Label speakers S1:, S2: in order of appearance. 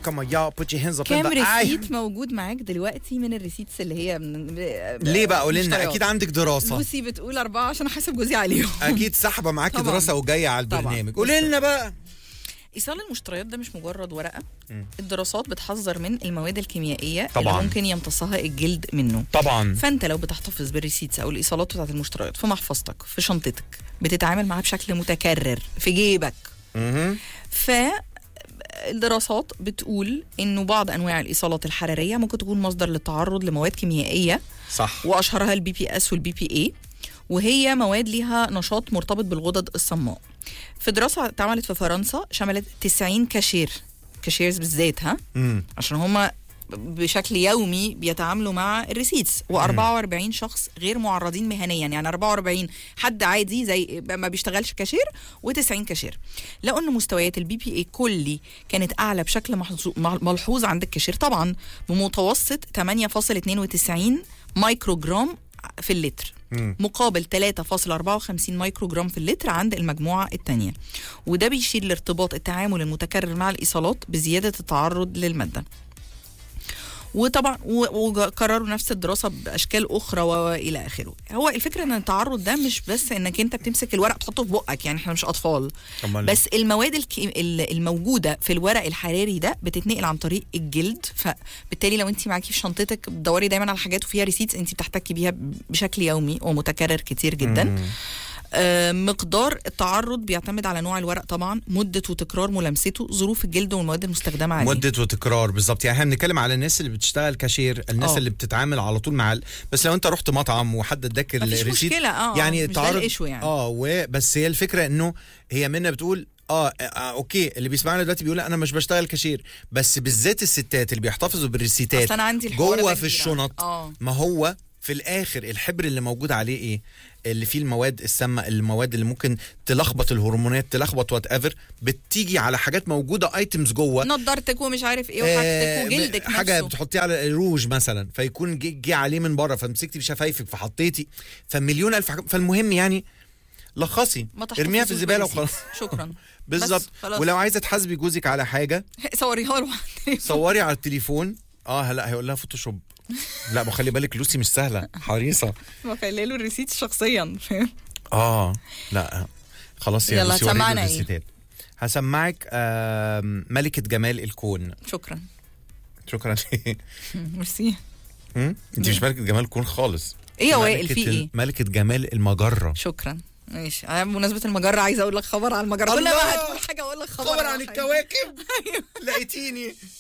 S1: كم يا put your hands up in
S2: كام
S1: the air.
S2: ريسيت موجود معاك دلوقتي من الريسيتس اللي هي من
S1: ليه بقى قولي لنا
S2: مشتريات؟
S1: اكيد عندك دراسه
S2: بوسي بتقول أربعة عشان أحاسب جوزي عليهم
S1: اكيد سحبه معاكي
S2: طبعاً.
S1: دراسه وجايه على
S2: طبعاً.
S1: البرنامج قولي لنا بقى
S2: ايصال المشتريات ده مش مجرد ورقه
S1: مم.
S2: الدراسات بتحذر من المواد الكيميائيه
S1: طبعاً.
S2: اللي ممكن يمتصها الجلد منه
S1: طبعا
S2: فانت لو بتحتفظ بالريسيتس او الايصالات بتاعت المشتريات في محفظتك في شنطتك بتتعامل معاها بشكل متكرر في جيبك
S1: مهم.
S2: ف الدراسات بتقول انه بعض انواع الايصالات الحراريه ممكن تكون مصدر للتعرض لمواد كيميائيه
S1: صح
S2: واشهرها البي بي اس والبي بي اي وهي مواد ليها نشاط مرتبط بالغدد الصماء في دراسه اتعملت في فرنسا شملت 90 كاشير كاشيرز بالذات ها
S1: مم.
S2: عشان هما بشكل يومي بيتعاملوا مع الريسيتس و44 شخص غير معرضين مهنيا يعني 44 حد عادي زي ما بيشتغلش كاشير و90 كاشير لقوا ان مستويات البي بي اي كلي كانت اعلى بشكل محظو- مع- ملحوظ عند الكاشير طبعا بمتوسط 8.92 مايكرو جرام في اللتر
S1: مم.
S2: مقابل 3.54 مايكرو جرام في اللتر عند المجموعة الثانية وده بيشير لارتباط التعامل المتكرر مع الإيصالات بزيادة التعرض للمادة وطبعا و- وكرروا نفس الدراسه باشكال اخرى والى اخره هو الفكره ان التعرض ده مش بس انك انت بتمسك الورق تحطه في بقك يعني احنا مش اطفال
S1: أمال
S2: بس المواد الكي... ال- الموجوده في الورق الحراري ده بتتنقل عن طريق الجلد فبالتالي لو انت معاكي في شنطتك بتدوري دايما على حاجات وفيها ريسيتس انت بتحتكي بيها بشكل يومي ومتكرر كتير جدا
S1: مم.
S2: آه، مقدار التعرض بيعتمد على نوع الورق طبعا مده وتكرار ملامسته ظروف الجلد والمواد المستخدمه عليه
S1: مدة وتكرار بالظبط يعني احنا بنتكلم على الناس اللي بتشتغل كاشير الناس
S2: آه.
S1: اللي بتتعامل على طول مع ال... بس لو انت رحت مطعم وحد اداك
S2: مفيش
S1: الريسيت
S2: مشكله اه
S1: يعني
S2: يعني مش ده
S1: تعرض
S2: الايشو يعني
S1: اه وبس هي الفكره انه هي منا بتقول آه, اه اوكي اللي بيسمعنا دلوقتي بيقول انا مش بشتغل كاشير بس بالذات الستات اللي بيحتفظوا بالريسيتات
S2: اصل انا عندي الحوار
S1: جوه
S2: ده
S1: في
S2: كبير.
S1: الشنط
S2: اه
S1: ما هو في الاخر الحبر اللي موجود عليه ايه اللي فيه المواد السامه المواد اللي ممكن تلخبط الهرمونات تلخبط وات ايفر بتيجي على حاجات موجوده ايتمز جوه
S2: نضارتك ومش عارف ايه
S1: آه،
S2: وحاجتك وجلدك
S1: حاجه
S2: نفسه
S1: بتحطيها على الروج مثلا فيكون جه جه عليه من بره فمسكتي بشفايفك فحطيتي فمليون الف حاجه فالمهم يعني لخصي
S2: ما
S1: ارميها في
S2: تحتفظوش
S1: الزباله
S2: بالريسيتس.
S1: وخلاص
S2: شكرا
S1: بالظبط
S2: بس خلاص.
S1: ولو عايزه تحاسبي جوزك على حاجه
S2: صوريها له
S1: صوري على التليفون اه لا هيقول لها فوتوشوب لا ما خلي بالك لوسي مش سهله حريصه
S2: بخلي له الريسيت شخصيا فاهم
S1: اه لا خلاص يا
S2: يلا
S1: لوسي وريني
S2: هتسمعنا إيه؟
S1: الريسيتات. هسمعك آم، ملكة جمال الكون
S2: شكرا
S1: شكرا
S2: ميرسي
S1: هم؟ انت مش ملكة جمال الكون خالص
S2: ايه يا وائل
S1: ملكة
S2: في
S1: ال-
S2: ايه
S1: ملكة جمال المجرة
S2: شكرا ماشي أنا بمناسبة المجرة عايزة أقول لك خبر على المجرة كل
S1: الله!
S2: ما هتقول حاجة أقول لك خبر
S1: خبر
S2: على
S1: عن
S2: حاجة.
S1: الكواكب لقيتيني